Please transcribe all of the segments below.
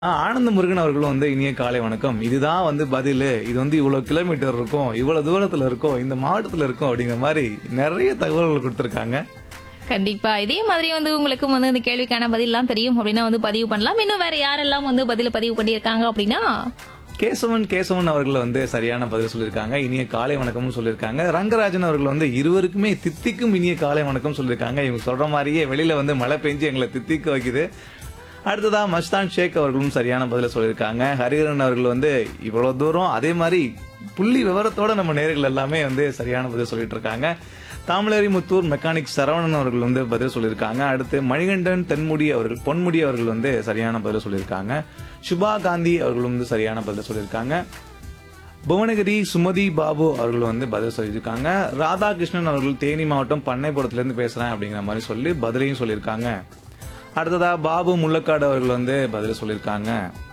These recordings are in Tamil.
ஆ, ஆனந்த முருகன் அவர்களும் வந்து இனிய காலை வணக்கம் இதுதான் வந்து பதில் இது வந்து இவ்வளவு கிலோமீட்டர் இருக்கும் இவ்வளவு தூரத்துல இருக்கும் இந்த மாவட்டத்துல இருக்கும் அப்படிங்கிற மாதிரி நிறைய தகவல்கள் கொடுத்திருக்காங்க கண்டிப்பா இதே மாதிரி வந்து உங்களுக்கும் வந்து இந்த கேள்விக்கான பதிலாம் தெரியும் அப்படின்னா வந்து பதிவு பண்ணலாம் இன்னும் வேற யாரெல்லாம் வந்து பதில பதிவு பண்ணியிருக்காங்க அப்படின்னா கேசவன் கேசவன் அவர்கள் வந்து சரியான பதில் சொல்லியிருக்காங்க இனிய காலை வணக்கம்னு சொல்லியிருக்காங்க ரங்கராஜன் அவர்கள் வந்து இருவருக்குமே தித்திக்கும் இனிய காலை வணக்கம் சொல்லியிருக்காங்க இவங்க சொல்ற மாதிரியே வெளியில வந்து மழை பெஞ்சு எங்களை தித்திக்க வைக்குது அடுத்ததா மஸ்தான் ஷேக் அவர்களும் சரியான பதில சொல்லியிருக்காங்க ஹரிஹரன் அவர்கள் வந்து இவ்வளவு தூரம் அதே மாதிரி புள்ளி விவரத்தோட நம்ம நேர்கள் எல்லாமே வந்து சரியான பதில் சொல்லிட்டு இருக்காங்க தாமலேரி முத்தூர் மெக்கானிக் சரவணன் அவர்கள் வந்து பதில் சொல்லியிருக்காங்க அடுத்து மணிகண்டன் தென்முடி அவர்கள் பொன்முடி அவர்கள் வந்து சரியான பதில் சொல்லியிருக்காங்க சுபா காந்தி அவர்கள் வந்து சரியான பதில் சொல்லியிருக்காங்க புவனகிரி சுமதி பாபு அவர்கள் வந்து பதில் சொல்லியிருக்காங்க ராதாகிருஷ்ணன் அவர்கள் தேனி மாவட்டம் பண்ணைப்புறத்துல இருந்து பேசுறேன் அப்படிங்கிற மாதிரி சொல்லி பதிலையும் சொல்லியிருக்காங்க அடுத்ததா பாபு முள்ளக்காடு அவர்கள் வந்து பதில் சொல்லியிருக்காங்க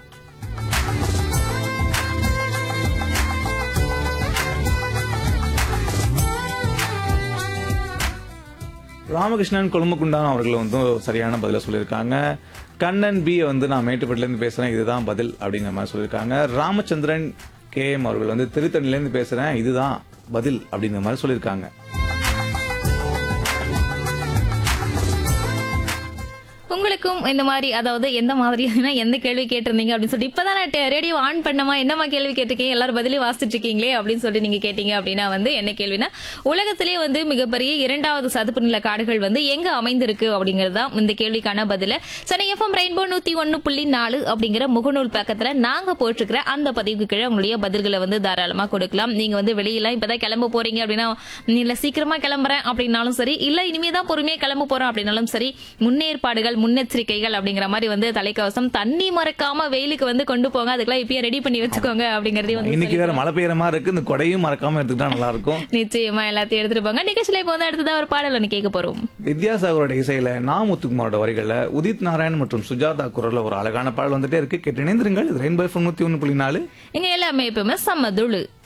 ராமகிருஷ்ணன் கொழும்புக்குண்டான் அவர்கள் வந்து சரியான பதில சொல்லியிருக்காங்க கண்ணன் பி வந்து நான் மேட்டுப்பட்டில இருந்து பேசுறேன் இதுதான் பதில் அப்படிங்கிற மாதிரி சொல்லியிருக்காங்க ராமச்சந்திரன் கே எம் அவர்கள் வந்து திருத்தணில இருந்து பேசுறேன் இதுதான் பதில் அப்படிங்கிற மாதிரி சொல்லியிருக்காங்க உங்களுக்கும் இந்த மாதிரி அதாவது எந்த மாதிரியான எந்த கேள்வி கேட்டிருந்தீங்க அப்படின்னு சொல்லிட்டு இப்பதான் ரேடியோ ஆன் பண்ணமா என்னமா கேள்வி கேட்டிருக்கீங்க எல்லாரும் பதிலே வாசிச்சுட்டு இருக்கீங்களே அப்படின்னு சொல்லி நீங்க கேட்டீங்க அப்படின்னா வந்து என்ன கேள்வினா உலகத்திலே வந்து மிகப்பெரிய இரண்டாவது சதுப்பு நில காடுகள் வந்து எங்க அமைந்திருக்கு அப்படிங்கிறது தான் இந்த கேள்விக்கான பதில சனி எஃப்எம் ரெயின்போ நூத்தி ஒன்னு புள்ளி நாலு அப்படிங்கிற முகநூல் பக்கத்துல நாங்க போட்டிருக்கிற அந்த பதிவுக்கு கீழே உங்களுடைய பதில்களை வந்து தாராளமா கொடுக்கலாம் நீங்க வந்து வெளியெல்லாம் இப்பதான் கிளம்ப போறீங்க அப்படின்னா இல்ல சீக்கிரமா கிளம்புறேன் அப்படின்னாலும் சரி இல்ல இனிமே தான் பொறுமையா கிளம்ப போறோம் அப்படின்னாலும் சரி முன்னேற்பாடுகள் முன்னெச்சரிக்கைகள் அப்படிங்கிற மாதிரி வந்து தலைக்கவசம் தண்ணி மறக்காம வெயிலுக்கு வந்து கொண்டு போங்க அதுக்கெல்லாம் இப்பயே ரெடி பண்ணி வச்சுக்கோங்க அப்படிங்கறதையும் வந்து இன்னைக்கு வேற மழை பெய்யற மாதிரி இருக்கு இந்த கொடையும் மறக்காம எடுத்துக்கிட்டா நல்லா இருக்கும் நிச்சயமா எல்லாத்தையும் எடுத்துட்டு போங்க நிகழ்ச்சியில இப்போ வந்து அடுத்ததா ஒரு பாடல் ஒன்று கேட்க போறோம் வித்யாசாகரோட இசையில நா முத்துக்குமாரோட வரிகள்ல உதித் நாராயண் மற்றும் சுஜாதா குரல்ல ஒரு அழகான பாடல் வந்துட்டே இருக்கு கேட்டு இணைந்திருங்கள் இது ரெயின்போ நூத்தி ஒன்னு புள்ளி நாலு இங்க எல்லாமே எப்பவுமே செம்ம துளு